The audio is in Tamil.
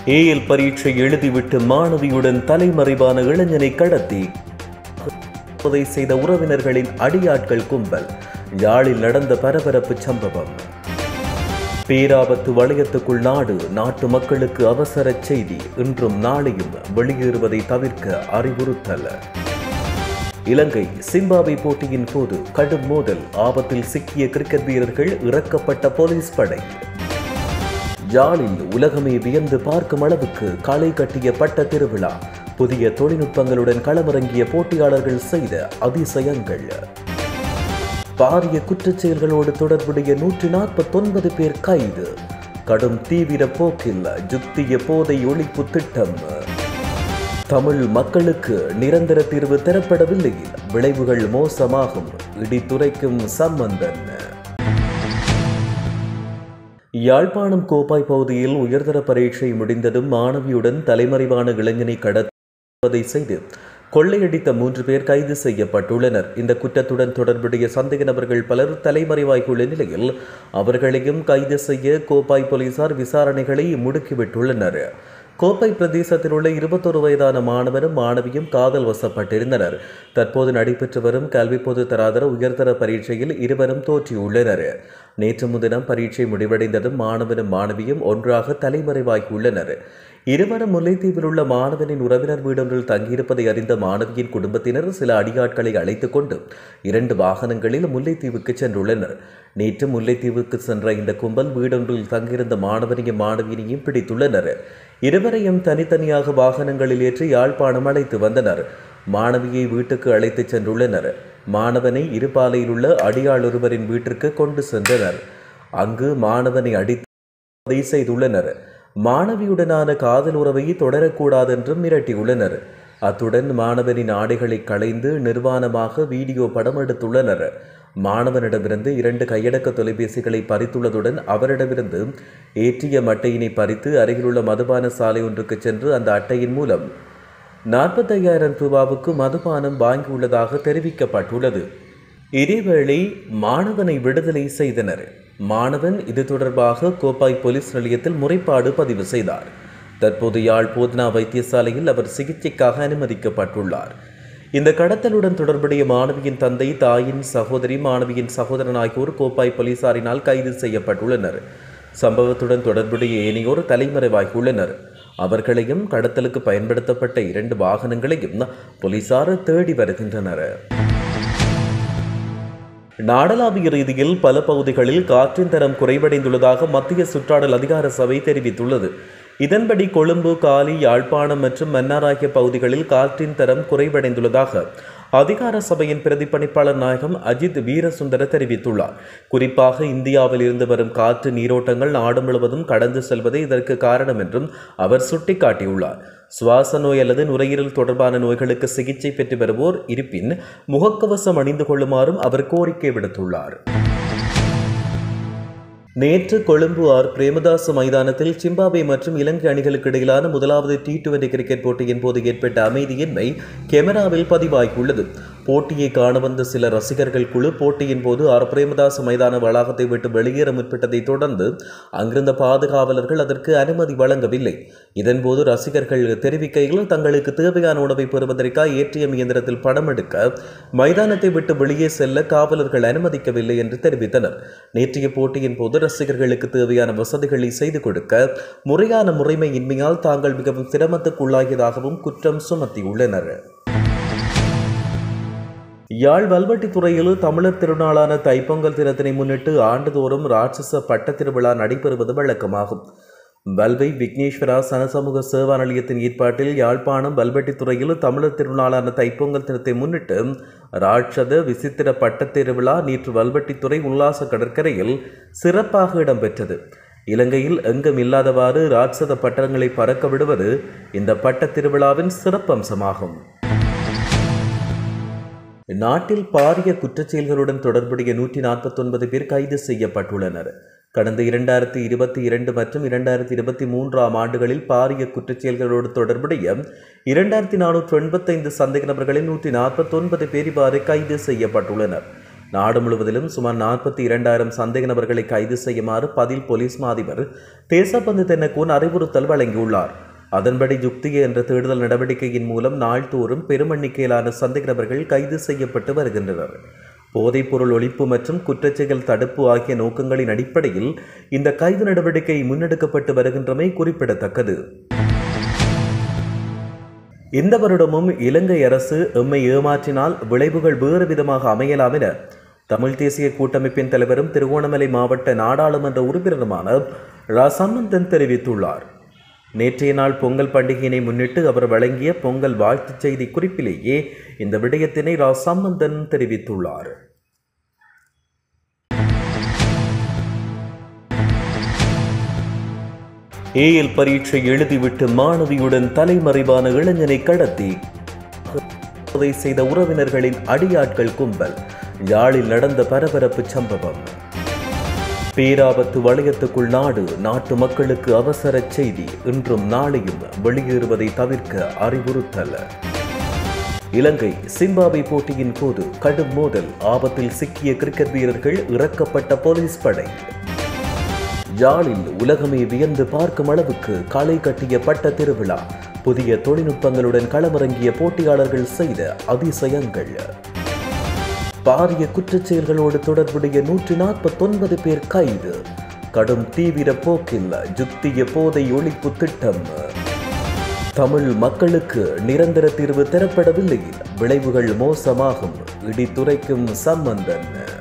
ஏஎல் பரீட்சை எழுதிவிட்டு மாணவியுடன் தலைமறைவான இளைஞனை கடத்தி கொலை செய்த உறவினர்களின் அடியாட்கள் கும்பல் யாழில் நடந்த பரபரப்பு சம்பவம் பேராபத்து வளையத்துக்குள் நாடு நாட்டு மக்களுக்கு அவசர செய்தி இன்றும் நாளையும் வெளியேறுவதை தவிர்க்க அறிவுறுத்தல் இலங்கை சிம்பாப்வே போட்டியின் போது கடும் மோதல் ஆபத்தில் சிக்கிய கிரிக்கெட் வீரர்கள் இறக்கப்பட்ட போலீஸ் படை யாழில் உலகமே வியந்து பார்க்கும் அளவுக்கு களை கட்டிய பட்ட திருவிழா புதிய தொழில்நுட்பங்களுடன் களமிறங்கிய போட்டியாளர்கள் செய்த அதிசயங்கள் பாரிய குற்றச் செயல்களோடு தொடர்புடைய நூற்றி நாற்பத்தொன்பது பேர் கைது கடும் தீவிர போக்கில் ஜுக்திய போதை ஒழிப்பு திட்டம் தமிழ் மக்களுக்கு நிரந்தர தீர்வு தரப்படவில்லை விளைவுகள் மோசமாகும் இடித்துரைக்கும் சம்பந்தன் யாழ்ப்பாணம் கோப்பாய் பகுதியில் உயர்தர பரீட்சை முடிந்ததும் மாணவியுடன் தலைமறைவான இளைஞனை கடத்துவதை செய்து கொள்ளையடித்த மூன்று பேர் கைது செய்யப்பட்டுள்ளனர் இந்த குற்றத்துடன் தொடர்புடைய சந்தேக நபர்கள் பலர் தலைமறைவாகியுள்ள நிலையில் அவர்களையும் கைது செய்ய கோப்பாய் போலீசார் விசாரணைகளை முடுக்கிவிட்டுள்ளனர் கோப்பை பிரதேசத்தில் உள்ள இருபத்தொரு வயதான மாணவரும் மாணவியும் காதல் வசப்பட்டிருந்தனர் தற்போது நடைபெற்று வரும் கல்வி பொது தராதர உயர்தர பரீட்சையில் இருவரும் தோற்றியுள்ளனர் நேற்று முன்தினம் பரீட்சை முடிவடைந்ததும் மாணவனும் மாணவியும் ஒன்றாக தலைமறைவாகியுள்ளனர் இருவரும் முல்லைத்தீவில் உள்ள மாணவனின் உறவினர் வீடொன்றில் தங்கியிருப்பதை அறிந்த மாணவியின் குடும்பத்தினர் சில அடியாட்களை அழைத்துக் கொண்டு இரண்டு வாகனங்களில் முல்லைத்தீவுக்கு சென்றுள்ளனர் நேற்று முல்லைத்தீவுக்கு சென்ற இந்த கும்பல் வீடொன்றில் தங்கியிருந்த மாணவனையும் மாணவியனையும் பிடித்துள்ளனர் இருவரையும் தனித்தனியாக வாகனங்களில் ஏற்றி யாழ்ப்பாணம் அழைத்து வந்தனர் மாணவியை வீட்டுக்கு அழைத்துச் சென்றுள்ளனர் மாணவனை இருபாலையில் உள்ள அடியாள் ஒருவரின் வீட்டிற்கு கொண்டு சென்றனர் அங்கு மாணவனை அடித்து செய்துள்ளனர் மாணவியுடனான காதல் உறவை தொடரக்கூடாது என்றும் மிரட்டியுள்ளனர் அத்துடன் மாணவனின் ஆடைகளை களைந்து நிர்வாணமாக வீடியோ படம் எடுத்துள்ளனர் மாணவனிடமிருந்து இரண்டு கையடக்க தொலைபேசிகளை பறித்துள்ளதுடன் அவரிடமிருந்து ஏடிஎம் அட்டையினை பறித்து அருகிலுள்ள மதுபான சாலை ஒன்றுக்கு சென்று அந்த அட்டையின் மூலம் நாற்பத்தையாயிரம் ரூபாவுக்கு மதுபானம் வாங்கியுள்ளதாக தெரிவிக்கப்பட்டுள்ளது இதேவேளை மாணவனை விடுதலை செய்தனர் மாணவன் இது தொடர்பாக கோப்பாய் போலீஸ் நிலையத்தில் முறைப்பாடு பதிவு செய்தார் தற்போது யாழ் போதனா வைத்தியசாலையில் அவர் சிகிச்சைக்காக அனுமதிக்கப்பட்டுள்ளார் இந்த கடத்தலுடன் தொடர்புடைய மாணவியின் தந்தை தாயின் சகோதரி மாணவியின் சகோதரன் ஆகியோர் கோப்பாய் போலீசாரினால் கைது செய்யப்பட்டுள்ளனர் சம்பவத்துடன் தொடர்புடைய ஏனையோர் தலைமறைவாகியுள்ளனர் அவர்களையும் கடத்தலுக்கு பயன்படுத்தப்பட்ட இரண்டு வாகனங்களையும் போலீசார் தேடி வருகின்றனர் நாடளாவிய ரீதியில் பல பகுதிகளில் காற்றின் தரம் குறைவடைந்துள்ளதாக மத்திய சுற்றாடல் அதிகார சபை தெரிவித்துள்ளது இதன்படி கொழும்பு காலி யாழ்ப்பாணம் மற்றும் மன்னார் ஆகிய பகுதிகளில் காற்றின் தரம் குறைவடைந்துள்ளதாக அதிகார சபையின் பிரதிப்பணிப்பாளர் நாயகம் அஜித் வீரசுந்தர தெரிவித்துள்ளார் குறிப்பாக இந்தியாவில் இருந்து வரும் காற்று நீரோட்டங்கள் நாடு முழுவதும் கடந்து செல்வதே இதற்கு காரணம் என்றும் அவர் சுட்டிக்காட்டியுள்ளார் சுவாச நோய் அல்லது நுரையீரல் தொடர்பான நோய்களுக்கு சிகிச்சை பெற்று வருவோர் இருப்பின் முகக்கவசம் அணிந்து கொள்ளுமாறும் அவர் கோரிக்கை விடுத்துள்ளார் நேற்று கொழும்பு ஆர் பிரேமதாச மைதானத்தில் சிம்பாப்வே மற்றும் இலங்கை அணிகளுக்கு இடையிலான முதலாவது டி டுவெண்டி கிரிக்கெட் போட்டியின் போது ஏற்பட்ட அமைதியின்மை கேமராவில் பதிவாகியுள்ளது போட்டியை காண வந்த சில ரசிகர்கள் குழு போட்டியின் போது ஆர் பிரேமதாச மைதான வளாகத்தை விட்டு வெளியேற முற்பட்டதை தொடர்ந்து அங்கிருந்த பாதுகாவலர்கள் அதற்கு அனுமதி வழங்கவில்லை இதன்போது ரசிகர்கள் தெரிவிக்கையில் தங்களுக்கு தேவையான உணவை பெறுவதற்காக ஏடிஎம் இயந்திரத்தில் படம் எடுக்க மைதானத்தை விட்டு வெளியே செல்ல காவலர்கள் அனுமதிக்கவில்லை என்று தெரிவித்தனர் நேற்றைய போட்டியின் போது ரசிகர்களுக்கு தேவையான வசதிகளை செய்து கொடுக்க முறையான முறைமையின்மையால் தாங்கள் மிகவும் சிரமத்துக்குள்ளாகியதாகவும் குற்றம் சுமத்தியுள்ளனர் யாழ் வல்வெட்டித்துறையில் தமிழர் திருநாளான தைப்பொங்கல் தினத்தினை முன்னிட்டு ஆண்டுதோறும் ராட்சச பட்ட திருவிழா நடைபெறுவது வழக்கமாகும் வல்வை விக்னேஸ்வரா சனசமூக சேவா நிலையத்தின் ஏற்பாட்டில் யாழ்ப்பாணம் வல்வெட்டித்துறையில் தமிழர் திருநாளான தைப்பொங்கல் தினத்தை முன்னிட்டு ராட்சத விசித்திர பட்டத் திருவிழா நேற்று வல்வெட்டித்துறை உல்லாச கடற்கரையில் சிறப்பாக இடம்பெற்றது இலங்கையில் எங்கும் இல்லாதவாறு ராட்சத பட்டங்களை பறக்க விடுவது இந்த பட்டத் திருவிழாவின் சிறப்பம்சமாகும் நாட்டில் பாரிய குற்றச்செயல்களுடன் தொடர்புடைய நூற்றி நாற்பத்தொன்பது பேர் கைது செய்யப்பட்டுள்ளனர் கடந்த இரண்டாயிரத்தி இருபத்தி இரண்டு மற்றும் இரண்டாயிரத்தி இருபத்தி மூன்றாம் ஆண்டுகளில் பாரிய குற்றச்செயல்களோடு தொடர்புடைய இரண்டாயிரத்தி நானூற்று எண்பத்தைந்து சந்தேக நபர்களில் நூற்றி நாற்பத்தொன்பது பேர் இவ்வாறு கைது செய்யப்பட்டுள்ளனர் நாடு முழுவதிலும் சுமார் நாற்பத்தி இரண்டாயிரம் சந்தேக நபர்களை கைது செய்யுமாறு பதில் போலீஸ் மாதிபர் தேசப்பந்து தென்னக்கூன் அறிவுறுத்தல் வழங்கியுள்ளார் அதன்படி யுக்திய என்ற தேடுதல் நடவடிக்கையின் மூலம் நாள்தோறும் பெரும் எண்ணிக்கையிலான சந்தேக நபர்கள் கைது செய்யப்பட்டு வருகின்றனர் போதைப்பொருள் ஒழிப்பு மற்றும் குற்றச்செயல் தடுப்பு ஆகிய நோக்கங்களின் அடிப்படையில் இந்த கைது நடவடிக்கை முன்னெடுக்கப்பட்டு வருகின்றமை குறிப்பிடத்தக்கது இந்த வருடமும் இலங்கை அரசு எம்மை ஏமாற்றினால் விளைவுகள் வேறு விதமாக அமையலாம் என தமிழ் தேசிய கூட்டமைப்பின் தலைவரும் திருகோணமலை மாவட்ட நாடாளுமன்ற உறுப்பினருமான ரா சம்பந்தன் தெரிவித்துள்ளார் நேற்றைய நாள் பொங்கல் பண்டிகையினை முன்னிட்டு அவர் வழங்கிய பொங்கல் வாழ்த்துச் செய்தி குறிப்பிலேயே இந்த விடயத்தினை ரா சம்பந்தன் தெரிவித்துள்ளார் ஏஎல் பரீட்சை எழுதிவிட்டு மாணவியுடன் தலைமறைவான இளைஞனை கடத்தி கொலை செய்த உறவினர்களின் அடியாட்கள் கும்பல் யாழில் நடந்த பரபரப்பு சம்பவம் பேராபத்து வளையத்துக்குள் நாடு நாட்டு மக்களுக்கு அவசர செய்தி இன்றும் நாளையும் வெளியேறுவதை தவிர்க்க அறிவுறுத்தல் இலங்கை சிம்பாபே போட்டியின் போது கடும் மோதல் ஆபத்தில் சிக்கிய கிரிக்கெட் வீரர்கள் இறக்கப்பட்ட போலீஸ் படை யாழில் உலகமே வியந்து பார்க்கும் அளவுக்கு களை கட்டிய பட்ட திருவிழா புதிய தொழில்நுட்பங்களுடன் களமிறங்கிய போட்டியாளர்கள் செய்த அதிசயங்கள் பாரிய குற்றச் செயல்களோடு தொடர்புடைய நூற்றி நாற்பத்தொன்பது பேர் கைது கடும் தீவிர போக்கில் யுக்திய போதை ஒழிப்பு திட்டம் தமிழ் மக்களுக்கு நிரந்தர தீர்வு தரப்படவில்லை விளைவுகள் மோசமாகும் இடித்துரைக்கும் சம்பந்தன்